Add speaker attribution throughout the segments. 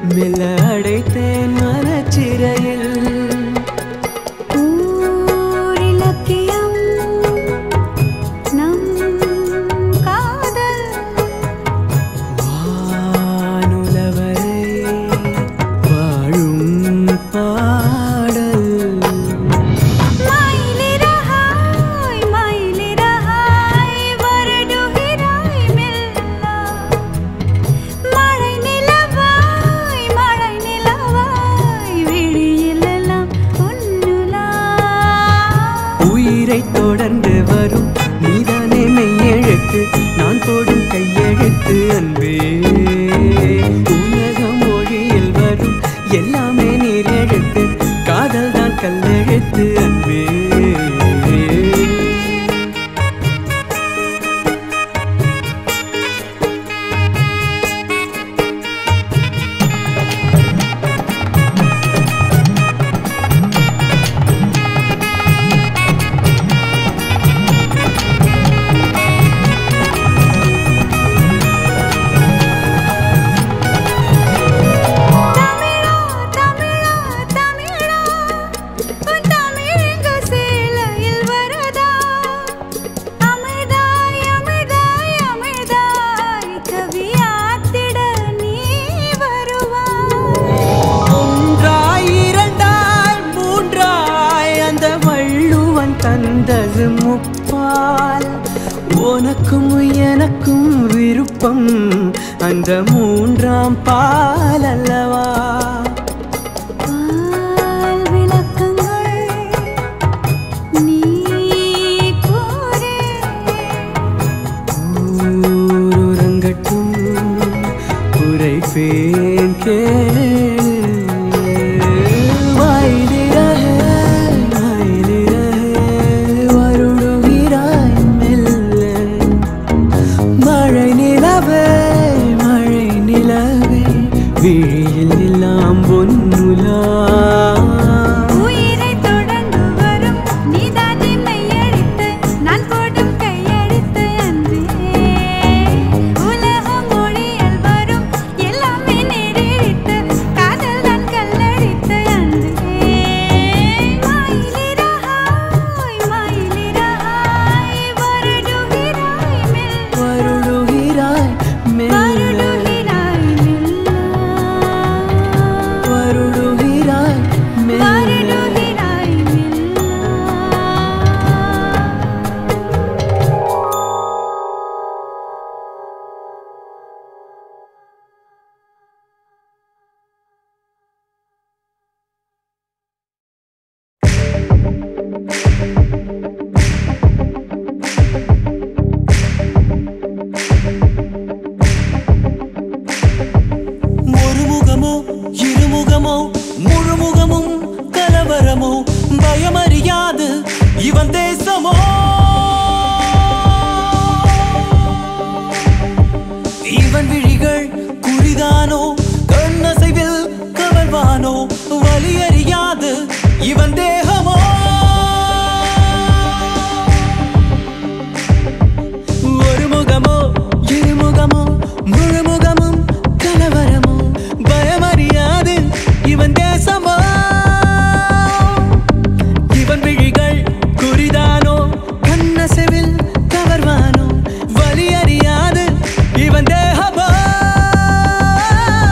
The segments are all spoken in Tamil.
Speaker 1: மெல்ல அடைத்தேன் மனச்சிறையில்
Speaker 2: ஊரிலக்கியம் நம் காதல்
Speaker 1: வானுலவரை வாழும் பாடல்
Speaker 2: மயிலிறகாய் மயிலிறகாய் வருடுகிறாய் மெல்ல மழை நிலவாய் மழை நிலவாய் விழியிலெல்லாம் உன்னுலா
Speaker 1: உயிரை தொடர்ந்து வரும் நீதானே மெய்யெழுத்து நான் போடும் கையெழுத்து அன்பே உலக மொழியில் வரும் எல்லாமே நீர் எழுத்து காதல் தான் கல்லெழுத்து அன்பே
Speaker 2: தமிழா தமிழா தமிழா உன் தமிழங்க சேலையில் வரதா அமிர்தாய் அமிர்தாய் அமிர்தாய் கவியாத்திட நீ வருவாய்
Speaker 1: ஒன்றாய் இரண்டாய் மூன்றாய் அந்த வள்ளுவன் தந்தது முப்பால் உனக்கும் எனக்கும் விருப்பம் அந்த மூன்றாம் பால் அல்லவா
Speaker 2: பால் விளக்கங்கள் நீ கூறே
Speaker 1: ஊருறங்கட்டும் உரைப்பேன் கேளு வாயிலிரகே, வாயிலிரகே, வருடுகிறாய் மெல்ல மழை நிலவே மழை நிலவே விழியில் எல்லாம் பொன்னுலா
Speaker 2: உயிரை தொடர்ந்து வரும் நீதானே மெய்யெழுத்து நான் போடும் கையெழுத்து அன்றே உலக மொழியில் வரும் எல்லாமே நேரெழுத்து காதல் தான் கல்லெழுத்து அன்றே மயிலிறகாய் மயிலிறகாய் வருடுகிறாய் மெல்ல
Speaker 1: வருடுகிறாய் மெல்ல
Speaker 2: வருடுகிறாய் மெல்ல
Speaker 1: வருடுகிறாய் மெல்ல
Speaker 2: வருடுகிறாய் மெல்ல
Speaker 1: ஒரு முகமோ இருமுகமோ முழுமுகமும் கலவரமோ பயமறியாது இவன் தேசமோ இவன் விழிகள் குறிதானோ கண்ணசைவில் கவர்வானோ வலியறியாது இவன் தேகமோ ஒரு முகமோ இருமுகமோ முழுமுகமும் கலவரமோ பயமறியாது இவன் தேசமோ இவன் விழிகள் குறிதானோ கண்ணசெவில் கவர்வானோ வலி அறியாது இவன் தேகமோ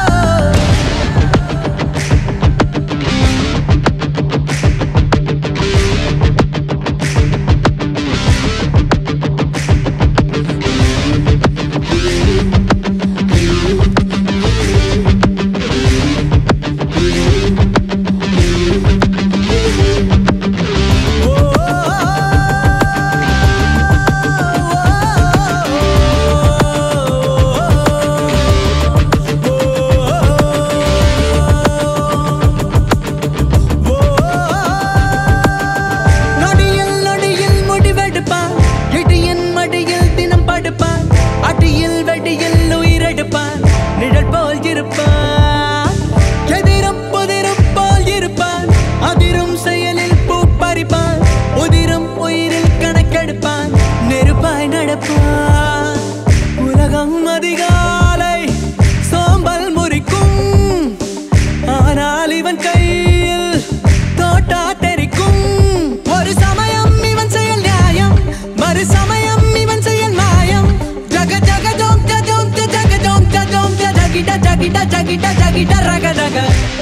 Speaker 1: ஜகிட ரகதக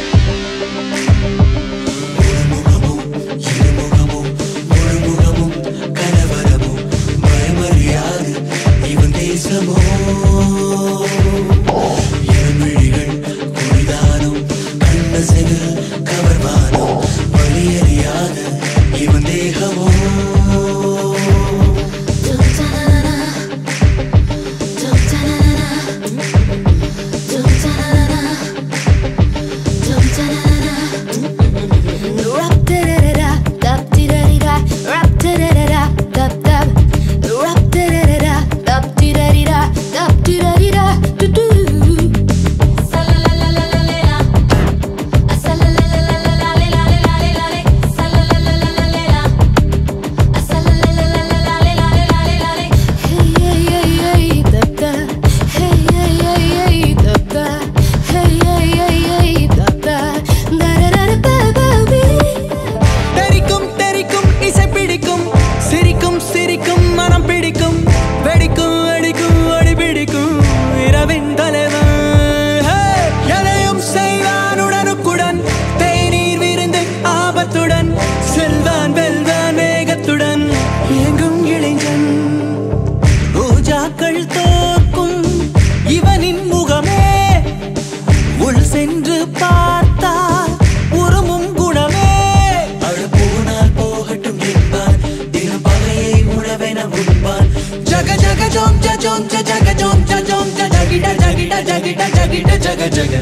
Speaker 1: தெரிக்கும் தெரிக்கும் இசை பிடிக்கும் சிரிக்கும் சிரிக்கும் மனம் பிடிக்கும் வெடிக்கும் வெடிக்கும் ஒளி பிடிக்கும் இரவின் தலைவன் ஹே! எதையும் செய்வான் உடனுக்குடன் தேநீர் விருந்து ஆபத்துடன் செல்வான் வெல்வான் வேகத்துடன் எங்கும் இளைஞன் ரோஜாக்கள் தோற்கும் இவனின் முகமே உள் சென்று பார்த்தால் உருமும் குணமே ஜக ஜக ஜோம் ஜ ஜோம் ஜ ஜக ஜோம் ஜ ஜோம் ஜ ஜகிட ஜகிட ஜகிட ஜகிட ஜக ஜக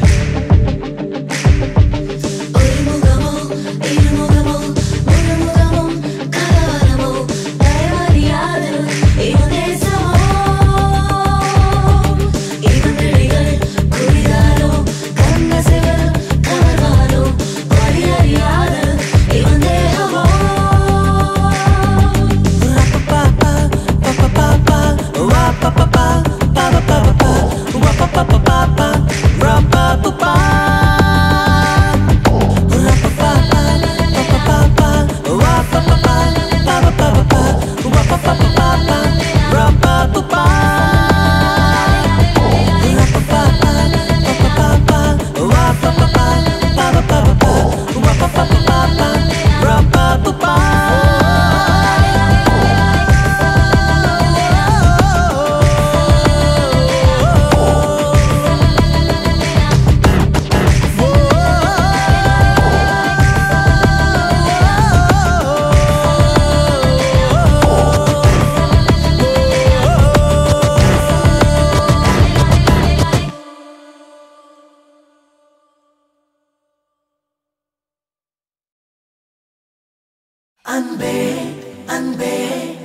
Speaker 3: அன்பே அன்பே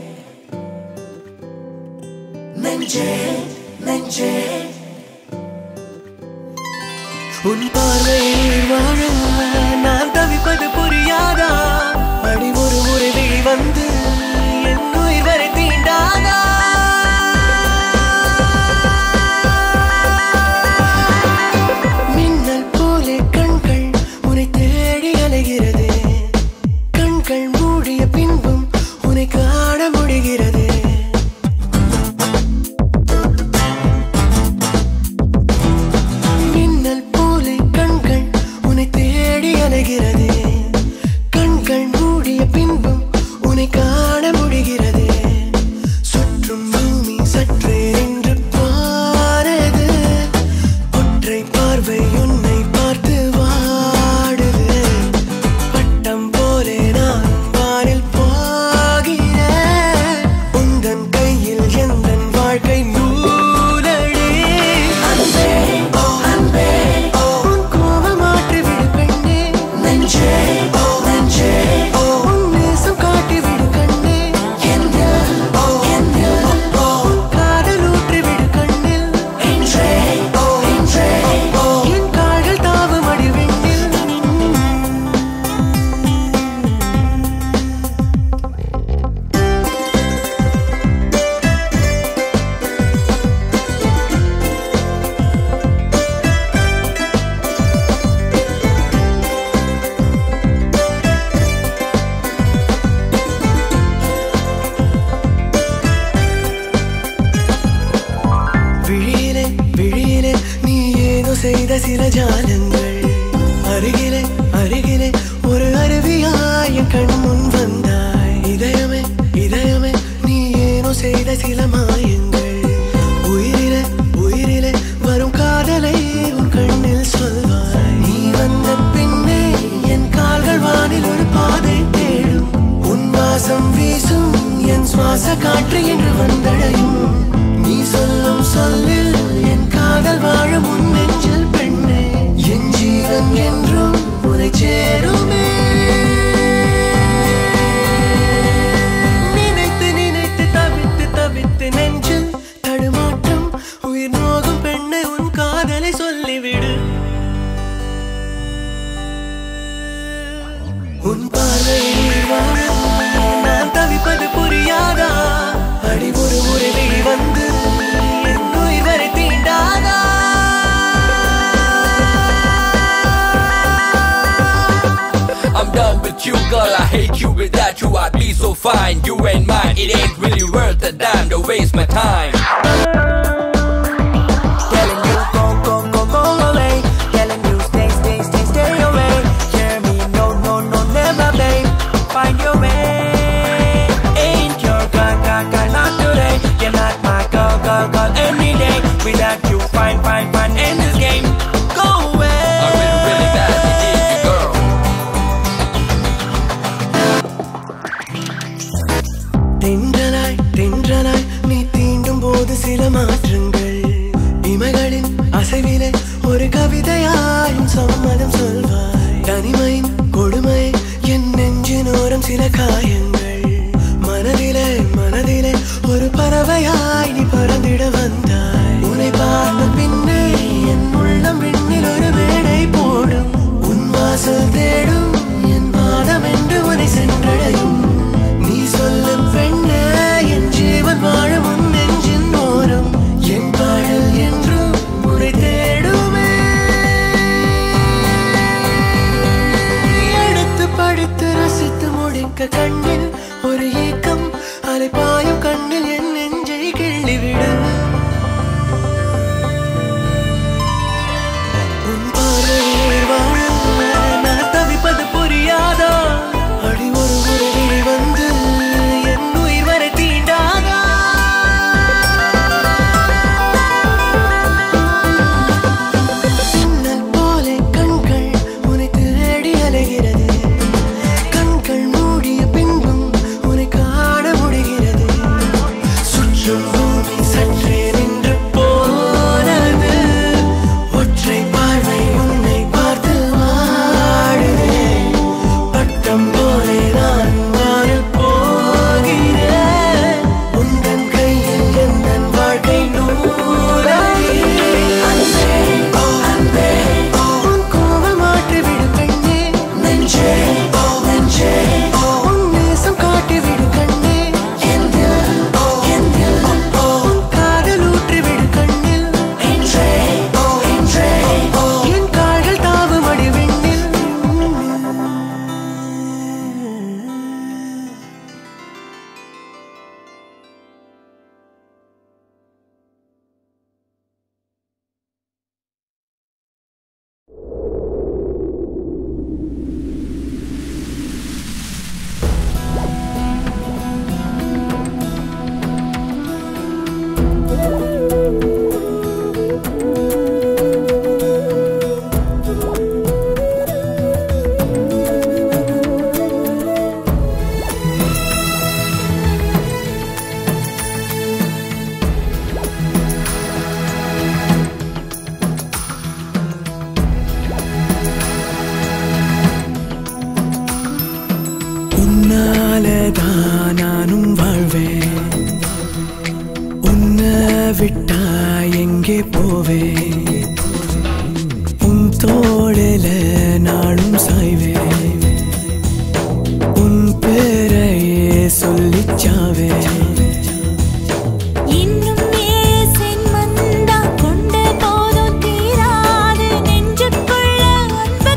Speaker 3: நெஞ்சே நெஞ்சே
Speaker 1: உன் பார்வையில் வாழ நான் தவிப்பது புரியாதா அடி ஒரு முறை விழி வந்து என் உயிர் வரை தீண்டாதா மின்னல் போலே கண்கள் உன்னை தேடி அலைகிறது கண்கள் மூடிய பின்பும் உன்னை காண முடிகிறது மின்னல் போலே கண்கள் என்றும் உனை சேருமே நினைத்து நினைத்து தவித்து தவித்து நெஞ்சில் தடுமாற்றம் உயிர் நோகும் பெண்ணை உன் காதலை சொல்லிவிடு உன் பார்வையில் வாழ நான் தவிப்பது புரியாதா அடி ஒரு முறை விழி வந்து என் உயிர் வரை தீண்டாதா
Speaker 4: I'm done with you, girl. I hate you without you. I'd be so fine. You ain't mine. It ain't really worth a dime to waste my time.
Speaker 3: Telling you go, go, go, go away. Telling you stay, stay, stay, stay away. Hear me, no, no, no, never, babe. Find your way. Ain't your girl, girl, girl, not today. You're not my girl, girl, girl, any day. Without you, fine, fine, fine, end this game. Go away.
Speaker 4: I really, really badly need you, girl.
Speaker 1: தென்றலாய் தென்றலாய் நீ தீண்டும் போது சில மாற்றங்கள் இமைகளின் அசைவிலே ஒரு கவிதையாயும் சம்மதம் சொல்வாய் தனிமையின் கொடுமை என் நெஞ்சினோரம் சில காயங்கள் மனதிலே மனதிலே ஒரு பறவையாய் நீ பறந்திட வந்தாய் உன்னை பார்த்த பின்னே என் உள்ளம் விண்ணில் ஒரு மேடை போடும் உன் வாசல் தேடும் என் பாதம் என்று உன்னை சென்றடையும் நீ சொல்லு பெண்ணே என் ஜீவன் வாழும் உன் நெஞ்சின் ஓரம் என் பாடல் என்றும் உன்னை தேடுமே எடுத்து படித்து ரசித்து முடிக்க கண்ணில் ஒரு ஏக்கம் அலைப்பாயும் கண்ணில் என் நெஞ்சை கிள்ளிவிடு உன் பார்வையில் வாழ நான் தவிப்பது புரியாதா அடி ஒரு முறை விழி வந்து என் உயிர் வரை தீண்டாதா மின்னல் போலே கண்கள் உன்னை தேடி அலைகிறது கண்கள் மூடிய பின்பும் உன்னை காண முடிகிறது சுற்றும் பூமி சற்றே நின்று போனது ஒற்றை பார்வை உன்னை பார்த்து வாடுதே பட்டம் போலே நான் வாரில் போகிறேன் உந்தன் கையில் எந்தன் வாழ்க்கை நூலாகி அன்பே ஓ அன்பே உன் கோவல் மாற்றி விடு பெண்ணே நெஞ்சே ஓ நெஞ்சே உன் நேசம் காட்டி விடு கண்ணே எந்தில் ஓ எந்தில் உன் காதல் ஊற்றி விடு கண்ணில் என்றே ஓ என்றே என் கால்கள் தாவும் அடி விண்ணில் உன்னாலதான் நானும் வாழ்வேன் உன்னை விட்டா எங்கே போவேன் உன் தோளில நாளும் சாய்வேன் உன் பேரையே சொல்லிச்சாவேன்
Speaker 2: இன்னும் ஏசென் மந்தா கொண்ட போதும் தீராது நெஞ்சுக்குள்ள அன்பு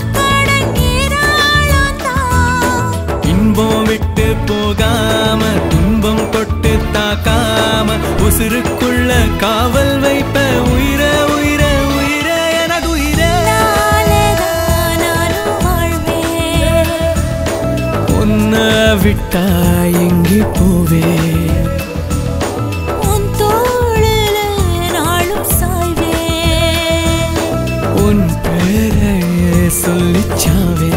Speaker 2: கடங்கீராளந்தான்
Speaker 1: இன்பம் விட்டு போகாம துன்பம் தொட்டு தாக்காம உசுருக்குள்ள காவல் வைப்ப உயிர உயிர உயிர எனது உயிரே
Speaker 2: நாளேதான் நானும் வாழ்வேன்
Speaker 1: உன்னை விட்டா எங்கே போவே
Speaker 2: உன் தோளில நாளும் சாய்வேன்
Speaker 1: உன் பேரையே சொல்லிச்சாவே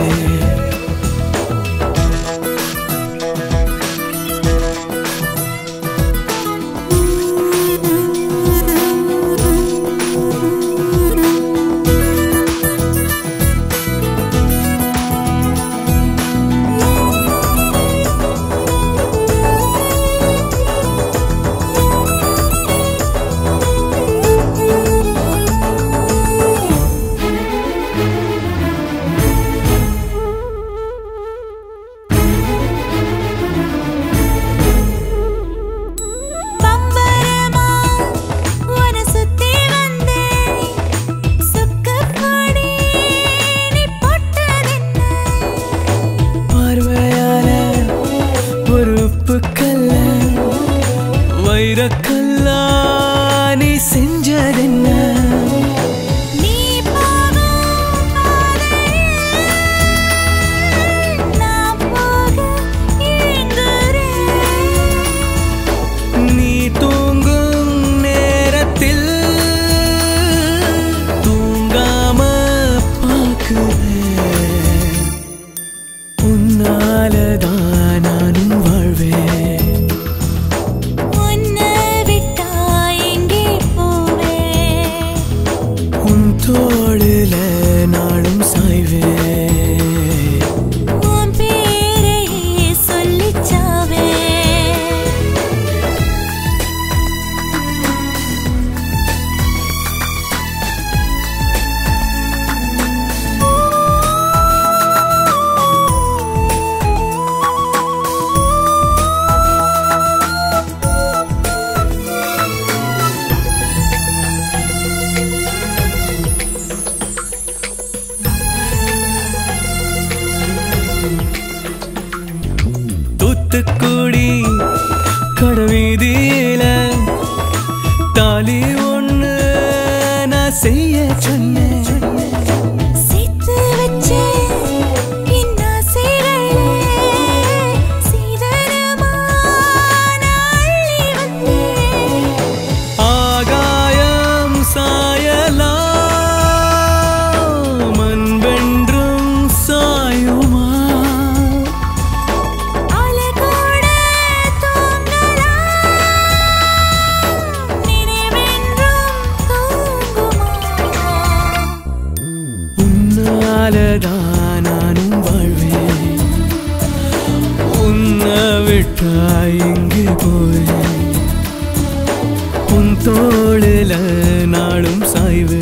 Speaker 1: மயங்கி போய் உன் தோளுல நாளும் சாய்வு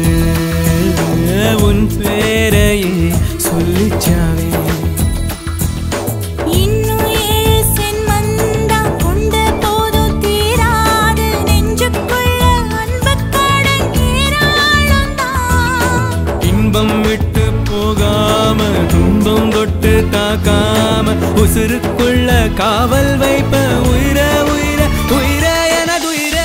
Speaker 1: உன் பேரையே சொல்லிச்சாவே
Speaker 2: இன்னும் ஏழு சென்மந்தான் கொண்ட போதும் தீராது நெஞ்சுக்குள்ள அன்புக் கடல் ஏராளம்தான்.
Speaker 1: இன்பம் விட்டு போகாம துன்பம் தொட்டு தாக்காம உசுருக்குள்ள காவல் வைப்ப உயிர உயிர உயிர எனதுயிரே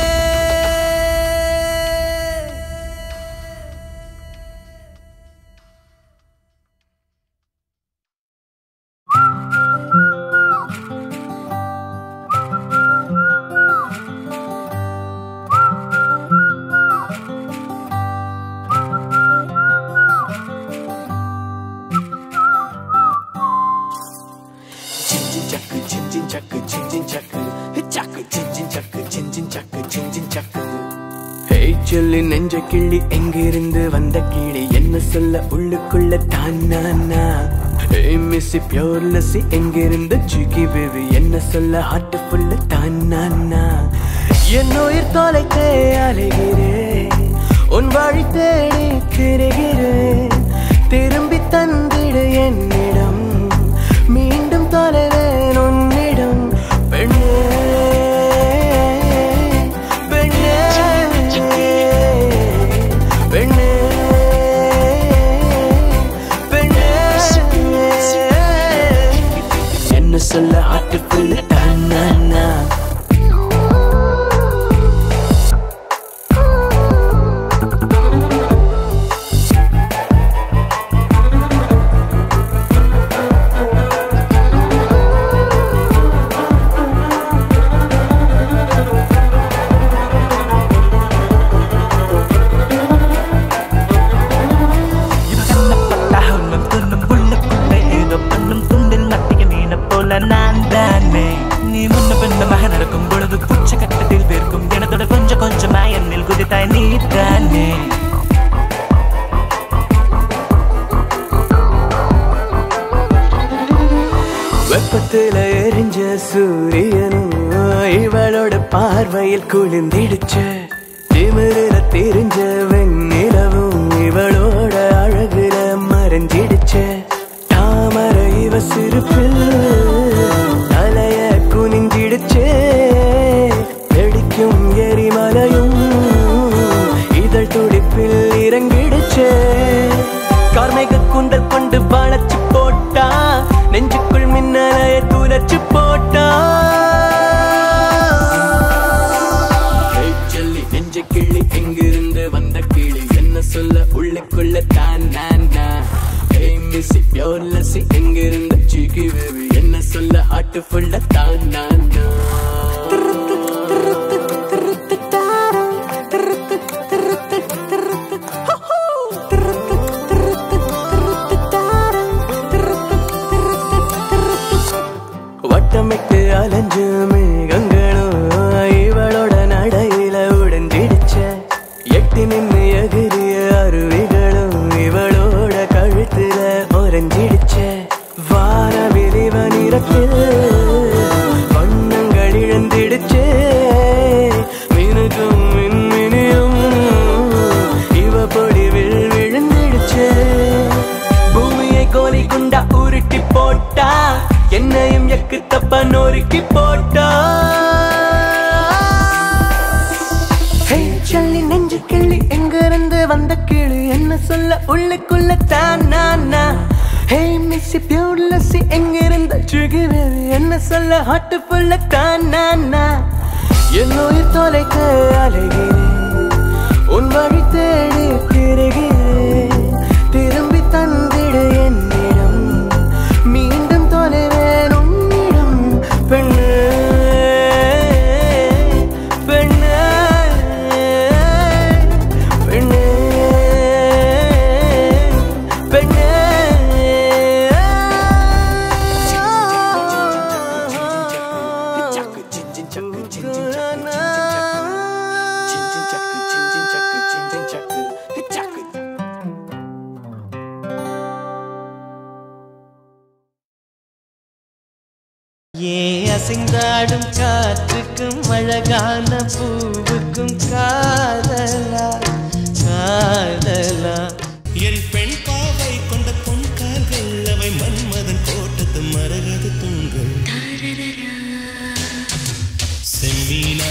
Speaker 3: Chin chaku, chin chin chaku, chin chin chaku, chaku, chin chin chaku, chin chin chaku, chin chin chaku.
Speaker 1: Hey சொல்லி நெஞ்ச கிள்ளி எங்கிருந்து வந்த கிளி என்ன சொல்ல உள்ளுக்குள்ள தான் நானா ஹேய் மிஸ்ஸி பியோர் லஸ்ஸி எங்கிருந்து ஜிகி பேபி என்ன சொல்ல ஹார்ட் ஃபுல்ல தான் நானா என் உயிர் தொலைத்தே அலைகிறேன் உன் வழி தேடி திரிகிறேன் திரும்பி தந்திடு என்னிடம் மீண்டும் தொலைவேன் உன்னிடம் பெண்ணே பெண்ணே பெண்ணே பெண்ணே என்ன சொல்ல ஆட்டுக்குள்ள தானா
Speaker 5: tahun tunum bulle pulle ஏதோ பண்ணும் துண்டில் நட்டிய மீன போல நான் தானே நீ முன்ன பின்ன மக நடக்கும் பொழுது புச்ச கட்டத்தில் வேர்க்கும் எனதோட கொஞ்சம் கொஞ்சமா என்னில் குதித்தாய் நீ தானே
Speaker 1: வெப்பத்துல எரிஞ்ச சூரியனும் இவளோட பார்வையில் குளிர்ந்திடுச்ச திமிரில தெரிஞ்ச வெண்ணிலவும் இவளோட அழகுல மறைஞ்சிடுச்ச தாமரை இவ சிரிப்பில் தலைய குனிஞ்சிடுச்சே வெடிக்கும் எரிமலையும் இதழ் துடிப்பில் இறங்கிடுச்சே கார்மேக கூந்தல் கொண்டு வளைச்சு போட்டா நெஞ்சுக்குள் மின்னலைய தூரச்சு போட்டா ஏய் சொல்லி நெஞ்ச கிள்ளி எங்கிருந்து வந்த கிளி என்ன சொல்ல உள்ளுக்குள்ள தான் நான் நான் ஏய் மிஸ்ஸி பியோர் லஸ்ஸி எங்கிருந்து சீக்கி பேபி என்ன சொல்ல ஆட்டு ஃபுல்ல தான் நான் வட்டமிட்டு அலைஞ்சு மேகங்களும் இவளோட நடையில உடைஞ்சிடுச்ச எட்டி நின்னு எகிரிய அருவிகளும் இவளோட கழுத்துல உறைஞ்சிடுச்ச வார விரிவ நிறத்தில் வண்ணங்கள் இழந்திடுச்சே மினுக்கும் மின்மினியும் இவ பொடிவில் விழுந்திடுச்சே பூமியை கோலி குண்டா உருட்டி போட்டா என்னையும் எக்கு தப்ப நொறுக்கி போட்டா ஹே, சொல்லி நெஞ்சு கிள்ளி எங்கிருந்து வந்த கிளி என்ன சொல்ல உள்ளுக்குள்ள தான் நானா ஹே மிஸ்ஸி பியூர் லஸ்ஸி எங்கிருந்த சுகி பேபி என்ன சொல்ல ஹாட்டு ஃபுல்ல தான் நானா என் உயிர் தொலைக்க அலைகிறேன் உன் வழி தேடி திரிகிறேன் திரும்பி தந்திடு என்னிடம் மீண்டும் தொலைவேன் உன்னிடம் பெண்ணே பெண்ணே பெண்ணே பெண்ணே
Speaker 3: Chaku, chin chin chaku, chin chin chaku, chin chin chaku, chin chin
Speaker 1: அசைந்தாடும் காற்றுக்கும் அழகான பூவுக்கும் காதலா காதலா
Speaker 6: என் பெண் பாவை கொண்ட பொன் கால்கள் அவை மன்மதன் கோட்டத்து மரகத தூண்கள் செம்மீனா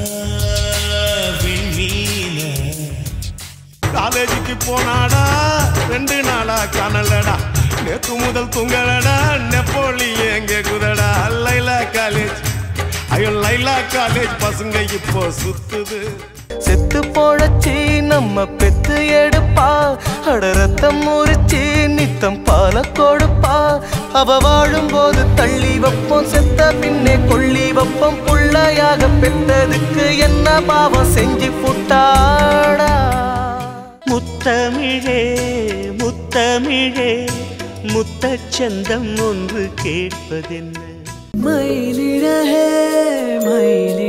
Speaker 6: விண்மீனா
Speaker 7: காலேஜுக்கு போனாடா ரெண்டு நாளா காணலடா நேத்து முதல் தூங்கலடா நெப்போலி எங்க குதடா லைலா காலேஜ் ஐயோ லைலா காலேஜ் பசங்க இப்போ சுத்துது
Speaker 1: செத்து போழச்சி நம்ம பெத்து எடுப்பா அட ரத்தம் முறிச்சி நித்தம் பால கொடுப்பா அவ வாழும் போது தள்ளி வைப்போம் செத்த பின்னே கொள்ளி வைப்போம் புள்ளையாக பெற்றதுக்கு என்ன பாவம் செஞ்சு புட்டாடா
Speaker 5: முத்தமிழே முத்தமிழே முத்தச்சந்தம் ஒன்று கேட்பதென்ன
Speaker 1: மயிலிழகே மயிலிழகே